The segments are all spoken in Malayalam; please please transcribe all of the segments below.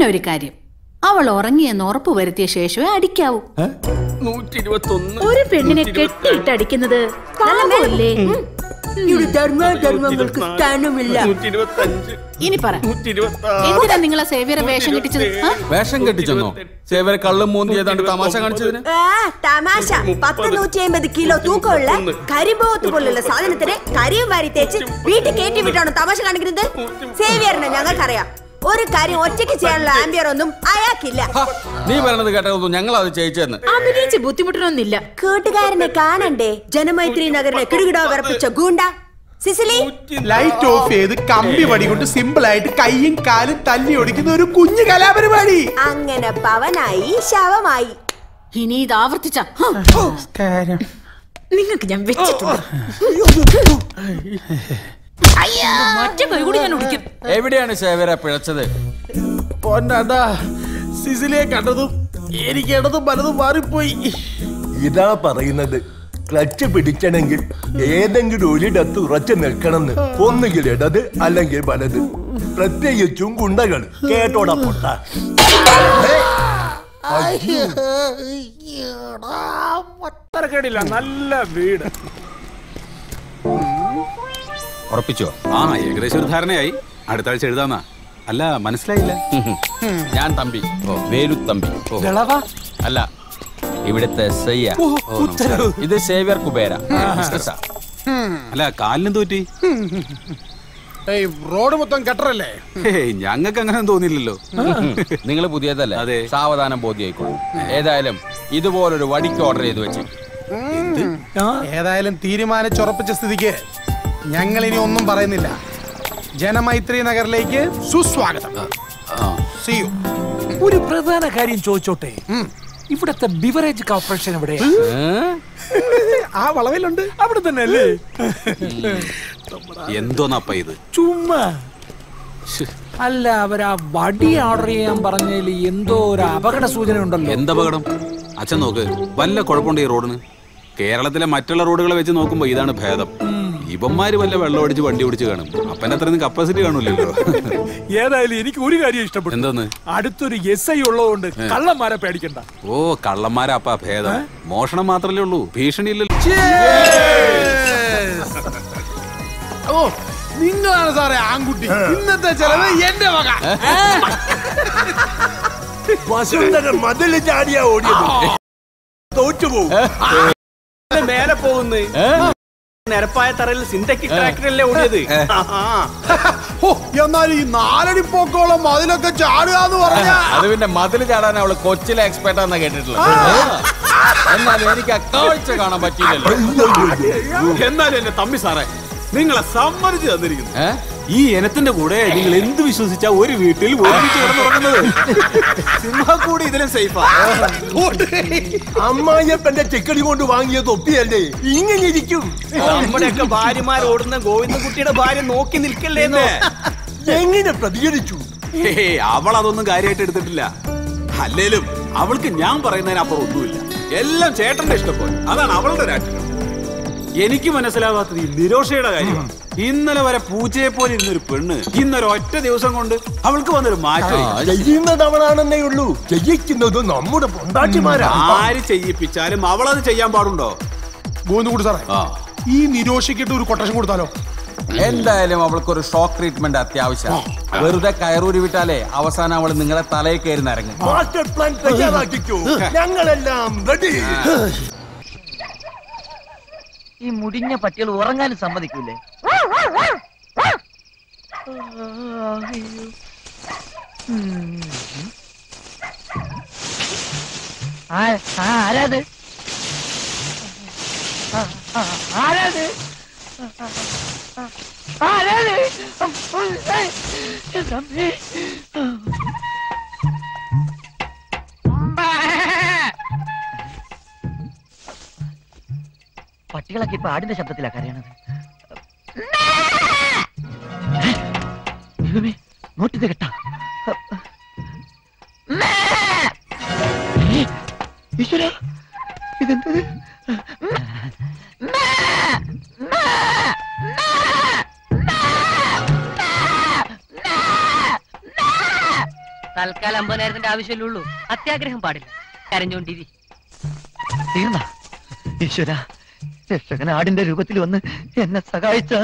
പിന്നെ ഒരു കാര്യം അവൾ ഉറങ്ങിയെന്ന് ഉറപ്പ് വരുത്തിയ ശേഷമേ അടിക്കാവൂ നൂറ്റി ഇരുപത്തി ഒന്ന് ഒരു പെണ്ണിനെ കെട്ടിയിട്ട് അടിക്കുന്നത് പാപമല്ലേ ഇവിടെ ധർമാധർമ്മങ്ങൾക്ക് സ്ഥാനമില്ല നൂറ്റി ഇരുപത്തി അഞ്ച് ഇനി പറ നൂറ്റി ഇരുപത്തി എന്തിനാ നിങ്ങളെ സേവിയറെ വേഷം കെട്ടിച്ചത് ആ? വേഷം കെട്ടിച്ചെന്നോ സേവരെ കള്ളും മൂന്തി ഏതാണ്ട് തമാശ കാണിച്ചതിന് ആ, തമാശ പത്ത് നൂറ്റി അമ്പത് കിലോ തൂക്കമുള്ള കരിമ്പോത്ത് പോലുള്ള സാധനത്തിന് കരിയും വാരി തേച്ച് വീട്ടിൽ കയറ്റി വിട്ടാണോ തമാശ കാണിക്കുന്നത് സേവിയറിനെ ഞങ്ങൾക്കറിയാം ഒരു കാര്യം ഒറ്റയ്ക്ക് ചെയ്യാനുള്ള ആംബിയർ ഒന്നും അയാൾക്കില്ല ഹ, നീ പറയണത് കേട്ടതൊന്നും ഞങ്ങൾ അത് ചെയ്യിച്ചെന്ന് അഭിനയിച്ച് ബുദ്ധിമുട്ടണമെന്നില്ല കൂട്ടുകാരനെ കാണണ്ടേ ജനമൈത്രി നഗറിലെ കിടുകിടോ വിറപ്പിച്ച ഗൂണ്ട സിസിലി ലൈറ്റ് ഓഫ് ചെയ്ത് കമ്പി വടി കൊണ്ട് സിമ്പിൾ ആയിട്ട് കൈയും കാലും തല്ലി ഒടിക്കുന്ന ഒരു കുഞ്ഞു കലാപരിപാടി അങ്ങനെ പവനായി ശവമായി ഇനി ഇത് ആവർത്തിച്ച നിങ്ങൾക്ക് ഞാൻ വെച്ചിട്ടുണ്ട് മറ്റേ കൈ കൂടി ഞാൻ ഒടിക്കും എവിടെയാണ് സേവരെ പിഴച്ചത് പൊന്നാണ്ടാ സിസിലിയെ കണ്ടതും എനിക്ക് ഇടതും പലതും മാറിപ്പോയി ഇതാ പറയുന്നത് ക്ലച്ച് പിടിക്കണമെങ്കിൽ ഏതെങ്കിലും ഒരിടത്ത് ഉറച്ചു നിൽക്കണമെന്ന് ഒന്നുകിൽ ഇടത് അല്ലെങ്കിൽ വലത് പ്രത്യേകിച്ചും ഗുണ്ടകൾ കേട്ടോടാ പൊട്ട കേടില്ല നല്ല വീട് ഉറപ്പിച്ചോ ആ ഏകദേശം ഒരു ധാരണയായി അടുത്ത ആഴ്ച എഴുതാന്നാ അല്ല മനസ്സിലായില്ല ഞാൻ തമ്പി വേലു തമ്പി അല്ല ഇവിടുത്തെ എസ് ഐ ഓ, ഉത്തരവ്. ഇത് സേവ്യർ കുബേര ബിസിനസ്സാ. അല്ല കാലിനും തോറ്റി ഏയ് റോഡ് മൊത്തം കെട്ടറല്ലേ ഞങ്ങൾക്ക് അങ്ങനെ തോന്നിയില്ലല്ലോ നിങ്ങൾ പുതിയതല്ലേ സാവധാനം ബോധ്യായിക്കോളും ഏതായാലും ഇതുപോലൊരു വടിക്ക് ഓർഡർ ചെയ്ത് വെച്ച് ഏതായാലും തീരുമാനിച്ചുറപ്പിച്ച സ്ഥിതിക്ക് ഞങ്ങൾ ഇനി ഒന്നും പറയുന്നില്ല ജനമൈത്രി നഗറിലേക്ക് സുസ്വാഗതം See you. ഒരു പ്രധാന കാര്യം ചോദിച്ചോട്ടെ ഇവിടത്തെ ബിവറേജ് കോർപ്പറേഷൻ എവിടെ ആ വളവിലുണ്ട് അവിടെ തന്നെ അല്ലേ എന്തോന്നപ്പ ഇത് ചുമ്മാ അല്ല അവരാ വടി ഓർഡർ ചെയ്യാൻ പറഞ്ഞതിൽ എന്തോ ഒരു അപകട സൂചന ഉണ്ടല്ലോ എന്തപകടം അച്ഛൻ നോക്ക് വല്ല കുഴപ്പമുണ്ട് ഈ റോഡിന് കേരളത്തിലെ മറ്റുള്ള റോഡുകളെ വെച്ച് നോക്കുമ്പോ ഇതാണ് ഭേദം ഇവന്മാര് വല്ല വെള്ളം അടിച്ച് വണ്ടി ഓടിച്ച് കാണും അപ്പൻ്റെ അത്രയൊന്നും കപ്പാസിറ്റി കാണൂലല്ലോ ഏതായാലും എനിക്ക് ഒരു കാര്യം ഇഷ്ടപ്പെട്ടു എന്തോന്ന് അടുത്തൊരു എസ് ഐ ഉള്ളതുകൊണ്ട് കള്ളന്മാരെ പേടിക്കണ്ട ഓ കള്ളന്മാരാ അപ്പ ഭേദം മോഷണം മാത്രല്ലേ ഉള്ളൂ ഭീഷണിയില്ലല്ലോ ഓ നിങ്ങളാണ് സാറേ ആൺകുട്ടി ഇന്നത്തെ ചെലവ് എന്റെ വക വസുന്ധര മതില് ചാടിയാ ഓടിയത് തോറ്റുപോകും മേലെ പോകുന്നു നിരപ്പായ തറയിൽ സിന്തറ്റിക് ട്രാക്ടറല്ലേ ഓടിയത് ഓ എന്നാൽ ഈ നാലടി പോക്കോളം അതിലൊക്കെ ചാടുക എന്ന് പറഞ്ഞാ അത് പിന്നെ മതിൽ ചാടാൻ അവള് കൊച്ചിലെ എക്സ്പെർട്ട് ആണെന്നാ കേട്ടിട്ടുള്ളത് എന്നാലും എനിക്ക് ആ കാഴ്ച കാണാൻ പറ്റിയില്ലല്ലോ എന്നാലും എന്റെ തമ്പി സാറേ നിങ്ങളെ സമ്മതിച്ചു തന്നിരിക്കുന്നു ഈ ഇനത്തിന്റെ കൂടെ നിങ്ങൾ എന്ത് വിശ്വസിച്ചാ ഒരു വീട്ടിൽ ഒരുമിച്ച് കിടന്നുറങ്ങുന്നത് സിംഹക്കൂടി ഇതിലും സേഫാ അമ്മായിയപ്പന്റെ ചെക്കടി കൊണ്ട് വാങ്ങിയ തൊപ്പിയല്ലേ ഇങ്ങനെ ഇരിക്കും നമ്മുടെയൊക്കെ ഭാര്യമാർ ഓടുന്ന ഗോവിന്ദൻകുട്ടിയുടെ ഭാര്യ നോക്കി നിൽക്കല്ലേന്നോ എങ്ങനെ പ്രതികരിച്ചു ഹേയ്, അവൾ അതൊന്നും കാര്യമായിട്ട് എടുത്തിട്ടില്ല അല്ലേലും അവൾക്ക് ഞാൻ പറയുന്നതിനപ്പുറം ഒന്നുമില്ല എല്ലാം ചേട്ടന്റെ ഇഷ്ടപ്പോലെ അതാണ് അവളുടെ രാഷ്ട്രീയം എനിക്ക് മനസ്സിലാവാത്തത് ഈ നിരോഷയുടെ കാര്യമാണ് ഇന്നലെ വരെ പൂച്ചയെ പോലെ ഇരുന്നൊരു പെണ്ണ് ഇന്നൊരു ഒറ്റ ദിവസം കൊണ്ട് അവൾക്ക് വന്നൊരു മാറ്റം ചെയ്യുന്നത് അവളാണെന്നേ ഉള്ളൂ ചെയ്യിക്കുന്നത് നമ്മുടെ പൊണ്ടാട്ടിമാരാ ആര് ചെയ്യിപ്പിച്ചാലും അവളത് ചെയ്യാൻ പാടുണ്ടോ ഗോവിന്ദകുട്ടി സാറേ ഈ നിരോഷിക്കിട്ട് ഒരു കൊട്ടേഷൻ കൊടുത്താലോ എന്തായാലും അവൾക്കൊരു ഷോക്ക് ട്രീറ്റ്മെന്റ് അത്യാവശ്യമാണ് വെറുതെ കയറൂരി വിട്ടാലേ അവസാനം അവൾ നിങ്ങളെ തലയിൽ കയറി നിരങ്ങും മാസ്റ്റർ പ്ലാൻ തയ്യാറാക്കിക്കോ ഞങ്ങളെല്ലാം റെഡി ഈ മുടിഞ്ഞ പട്ടികൾ ഉറങ്ങാനും സമ്മതിക്കൂലേ ആ- ആ, ആരാത് ആ, ആ, ആരാത് ആരാത് എൻ്റെ അമ്മേ. പട്ടികളൊക്കെ ഇപ്പൊ ആടിന്റെ ശബ്ദത്തിലാ കരയണത് ദൈവമേ, നോട്ടിത് കേട്ടാ ഈശ്വര ഇതെന്തത് തൽക്കാലം അമ്പതിനായിരത്തിന്റെ ആവശ്യമല്ലേ അത്യാഗ്രഹം പാടില്ല കരഞ്ഞോണ്ടിരി തീർന്ന ഈശ്വര രക്ഷകൻ ആടിന്റെ രൂപത്തിൽ വന്ന് എന്നെ സഹായിച്ച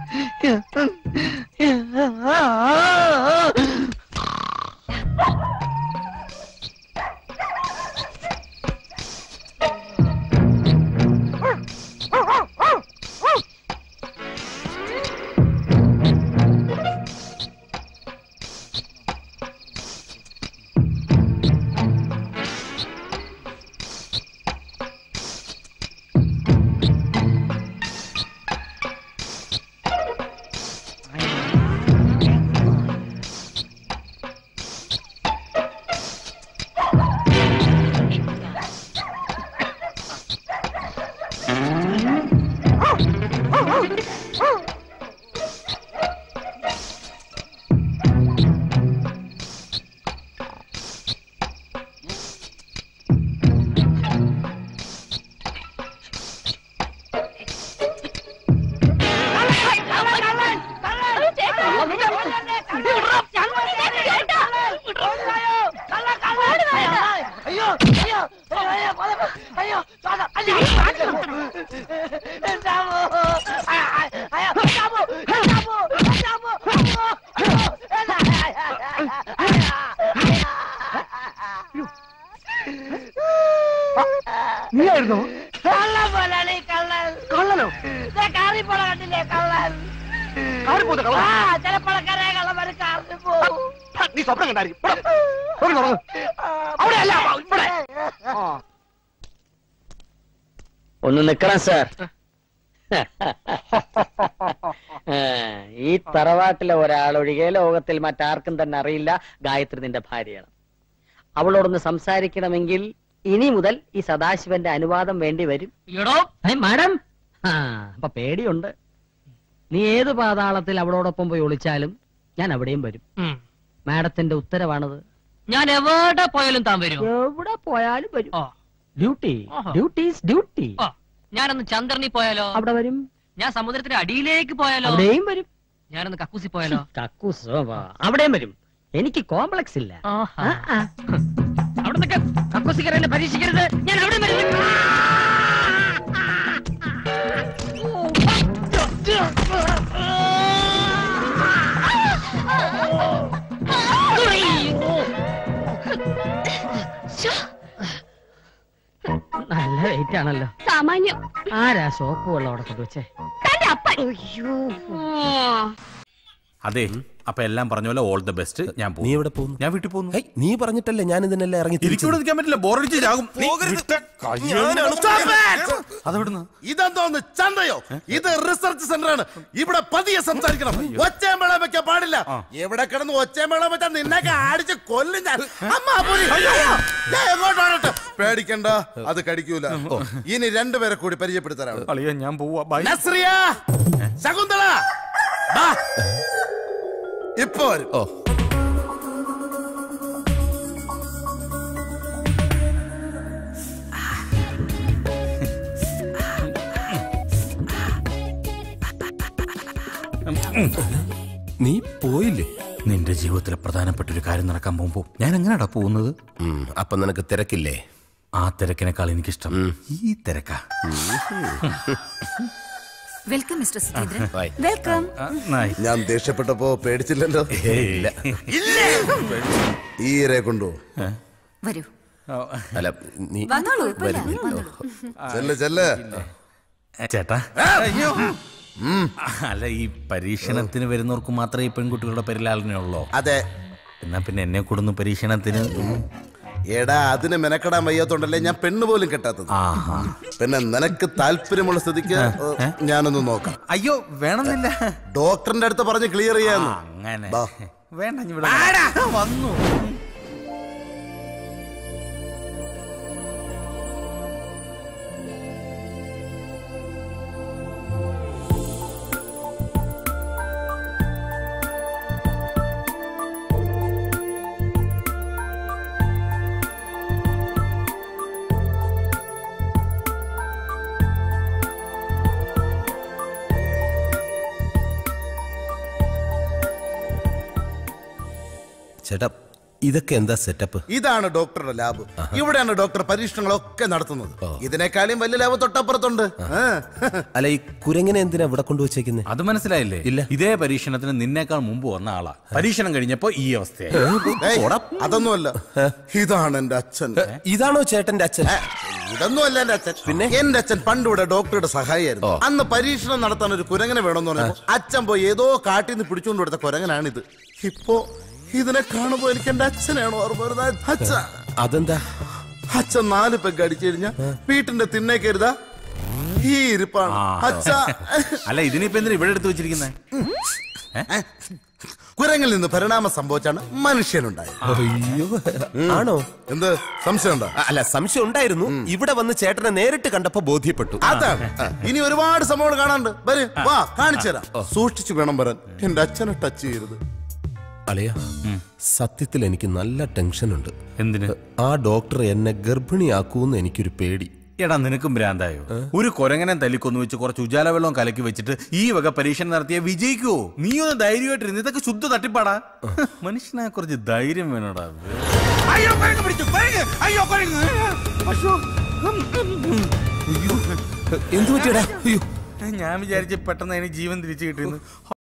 നീയായിരുന്നോ കള്ളൻ പോലാണ് കള്ളൻ കള്ളനോ കാറി പോണ കണ്ടില്ലേ കള്ളൻ കാറിൽ പോകുന്ന കള്ളൻ? ആ ചിലപ്പോഴൊക്കെ കള്ളന്മാര് കാറിൽ പോകും നീ സ്വപ്നം കണ്ടായിരിക്കും പോടാ. തുറന്ന് തുറന്ന്. അവിടെയല്ല ഇവിടെ ഒന്ന് നിക്കണം സാർ ഈ തറവാട്ടിലെ ഒരാളൊഴികെ ലോകത്തിൽ മറ്റാർക്കും തന്നെ അറിയില്ല ഗായത്രി നിന്റെ ഭാര്യയാണ് അവളോടൊന്ന് സംസാരിക്കണമെങ്കിൽ ഇനി മുതൽ ഈ സദാശിവന്റെ അനുവാദം വേണ്ടി വരും മാഡം ആ അപ്പൊ പേടിയുണ്ട് നീ ഏത് പാതാളത്തിൽ അവളോടൊപ്പം പോയി ഒളിച്ചാലും ഞാൻ അവിടെയും വരും മാഡത്തിന്റെ ഉത്തരവാണത് ഞാൻ എവിടെ പോയാലും താൻ വരും എവിടെ പോയാലും വരും ഡ്യൂട്ടി ഡ്യൂട്ടീസ് ഡ്യൂട്ടി ഞാനൊന്ന് ചന്ദ്രനിൽ പോയാലോ അവിടെ വരും ഞാൻ സമുദ്രത്തിന്റെ അടിയിലേക്ക് പോയാലോ അവിടെയും വരും ഞാനൊന്ന് കക്കൂസി പോയാലോ കക്കൂസ് വാ. അവിടെയും വരും എനിക്ക് കോംപ്ലക്സ് ഇല്ല ആ, ആ. അവിടെ നിൽക്ക കക്കൂസിക്കരല്ലേ പരീക്ഷിക്കരുത് ഞാൻ അവിടെ വരും നല്ല വെയിറ്റ് ആണല്ലോ സാമാന്യം ആരാ സോപ്പ് വെള്ളം അവിടെ കൊണ്ടുവച്ചേ തന്റെ അപ്പൻ അതെ അപ്പൊ എല്ലാം പറഞ്ഞ പോലെ ഓൾ ദ ബെസ്റ്റ് ഞാൻ നീ എവിടെ പോകുന്നു ഞാൻ വീട്ടിൽ പോകുന്നു നീ പറഞ്ഞിട്ടല്ലേ ഞാൻ ഇതിനെല്ലാം ഇറങ്ങി എനിക്കിവിടെ നിൽക്കാൻ പറ്റില്ല ബോറടിച്ച് ചാകും അതെവിടുന്ന് ഇതെന്തോന്ന് ചന്തയോ ഇത് റിസർച്ച് സെന്റർ ആണ് ഇവിടെ പതിയെ സംസാരിക്കണം ഒച്ചയും വെള്ളം വെക്കാൻ പാടില്ല എവിടെ കിടന്ന് ഒച്ചയും വെള്ളം വെച്ചാൽ നിന്നൊക്കെ അടിച്ച് കൊല്ലും ഞാൻ അമ്മ പുലി. ഞാൻ എങ്ങോട്ടാണട്ടെ പേടിക്കണ്ട അത് കടിക്കൂല ഇനി രണ്ടുപേരെ കൂടി പരിചയപ്പെടുത്തരാണ് അളിയ ഞാൻ പോവാ ബൈ നസ്രിയ ശകുന്തള ബാ. ഇപ്പൊ വരും ഓ നീ പോയില്ലേ നിന്റെ ജീവിതത്തിലെ പ്രധാനപ്പെട്ട ഒരു കാര്യം നടക്കാൻ പോകുമ്പോ ഞാൻ എങ്ങനെയാടാ പോകുന്നത് അപ്പൊ നിനക്ക് തിരക്കില്ലേ ആ തിരക്കിനേക്കാൾ എനിക്കിഷ്ടം ഈ തിരക്കാ welcome mister Sudheendran Bye. Welcome ഞാൻ ദേഷ്യപ്പെട്ടപ്പോ പേടിച്ചില്ലല്ലോ ഇല്ല ഈരെ കൊണ്ടു വരൂ അല്ല നീ വന്നോളൂ, കുഴപ്പമില്ല. വരും. വന്നോളൂ. ചെല്ല് ചെല്ല് ചേട്ടാ അല്ല ഈ പരീക്ഷണത്തിന് വരുന്നവർക്ക് മാത്രമേ ഈ പെൺകുട്ടികളുടെ പരിലാളനയുള്ളൂ അതെ എന്നാ പിന്നെ എന്നെ കൊടുന്നു പരീക്ഷണത്തിന് എടാ അതിന് മെനക്കെടാൻ വയ്യാത്തോണ്ടല്ലേ ഞാൻ പെണ്ണ് പോലും കെട്ടാത്തത് പിന്നെ നിനക്ക് താല്പര്യമുള്ള സ്ഥിതിക്ക് ഏ, ഞാനൊന്ന് നോക്കാം അയ്യോ വേണമെന്നില്ല ഡോക്ടറിന്റെ അടുത്ത് പറഞ്ഞ് ക്ലിയർ ചെയ്യാന്ന് അങ്ങനെ ബാ. വേണ്ട ഇനി ഇവിടെ വന്നു ചേട്ടാ ഇതൊക്കെ എന്താ സെറ്റപ്പ് ഇതാണ് ഡോക്ടറുടെ ലാബ് ഇവിടെയാണ് ഡോക്ടർ പരീക്ഷണങ്ങളൊക്കെ നടത്തുന്നത് ഇതിനേക്കാളും വലിയ ലാബ് തൊട്ടപ്പുറത്തുണ്ട് ആ. അല്ല ഈ കുരങ്ങനെ എന്തിനാ ഇവിടെ കൊണ്ടുവച്ചേക്കുന്നത് അത് മനസ്സിലായില്ലേ ഇല്ല ഇതേ പരീക്ഷണത്തിന് നിന്നേക്കാൾ മുമ്പ് വന്ന ആളാ പരീക്ഷണം കഴിഞ്ഞപ്പോ ഈ അവസ്ഥയായി ഏയ്, അതൊന്നുമല്ല ഇതാണ് എന്റെ അച്ഛൻ ഇതാണോ ചേട്ടന്റെ അച്ഛൻ ഇതൊന്നുമല്ല എന്റെ അച്ഛൻ പിന്നെ എന്റെ അച്ഛൻ പണ്ട് ഇവിടെ ഡോക്ടറുടെ സഹായിയായിരുന്നു അന്ന് പരീക്ഷണം നടത്താൻ ഒരു കുരങ്ങനെ വേണമെന്ന് പറഞ്ഞപ്പോ അച്ഛൻ പോയി ഏതോ കാട്ടിൽ നിന്ന് പിടിച്ചുകൊണ്ട് കൊടുത്ത കുരങ്ങനാണിത് ഇപ്പോ ഇതിനെ കാണുമ്പോ എനിക്ക് എന്റെ അച്ഛനാണ് ഓർമ്മ വരുന്നത് അച്ഛ അതെന്താ അച്ഛൻ നാല് പെഗ് അടിച്ചു കഴിഞ്ഞാ വീട്ടിന്റെ തിന്നേ കരുതാ ഈ ഇരിപ്പാണ് അച്ഛ അല്ല ഇതിനിപ്പോ എന്തിനാ ഇവിടെ എടുത്ത് വെച്ചിരിക്കുന്നത് കുരങ്ങിൽ നിന്ന് പരിണാമം സംഭവിച്ചാണ് മനുഷ്യനുണ്ടായത് അയ്യോ ആണോ എന്ത് സംശയമുണ്ടോ അല്ല സംശയം ഉണ്ടായിരുന്നു ഇവിടെ വന്ന് ചേട്ടനെ നേരിട്ട് കണ്ടപ്പോ ബോധ്യപ്പെട്ടു അതാണ് ഇനി ഒരുപാട് സംഭവങ്ങൾ കാണാനുണ്ട് വരും വാ കാണിച്ചു തരാം സൂക്ഷിച്ചു വേണം വരാൻ എന്റെ അച്ഛനെ ടച്ച് ചെയ്യരുത് അളിയ സത്യത്തിൽ എനിക്ക് നല്ല ടെൻഷനുണ്ട് എന്തിന് ആ ഡോക്ടർ എന്നെ ഗർഭിണിയാക്കൂന്ന് എനിക്കൊരു പേടി എടാ നിനക്കും ഭ്രാന്തായോ ഒരു കൊരങ്ങനെ തല്ലിക്കൊന്നു വെച്ച് കുറച്ച് ഉജാല വെള്ളം കലക്കി വെച്ചിട്ട് ഈ വക പരീക്ഷണം നടത്തിയ വിജയിക്കുവോ നീ ഒന്ന് ധൈര്യമായിട്ടിരുന്ന് ഇതൊക്കെ ശുദ്ധ തട്ടിപ്പാടാ മനുഷ്യനെ കുറച്ച് ധൈര്യം വേണോടാ അയ്യോ കുരങ്ങ് പിടിച്ചു കുരങ്ങ് അയ്യോ കുരങ്ങ് അയ്യോ എന്തു പറ്റിയടാ അയ്യോ ഞാൻ വിചാരിച്ച് പെട്ടെന്ന് അതിന് ജീവൻ തിരിച്ചു കിട്ടിയെന്ന്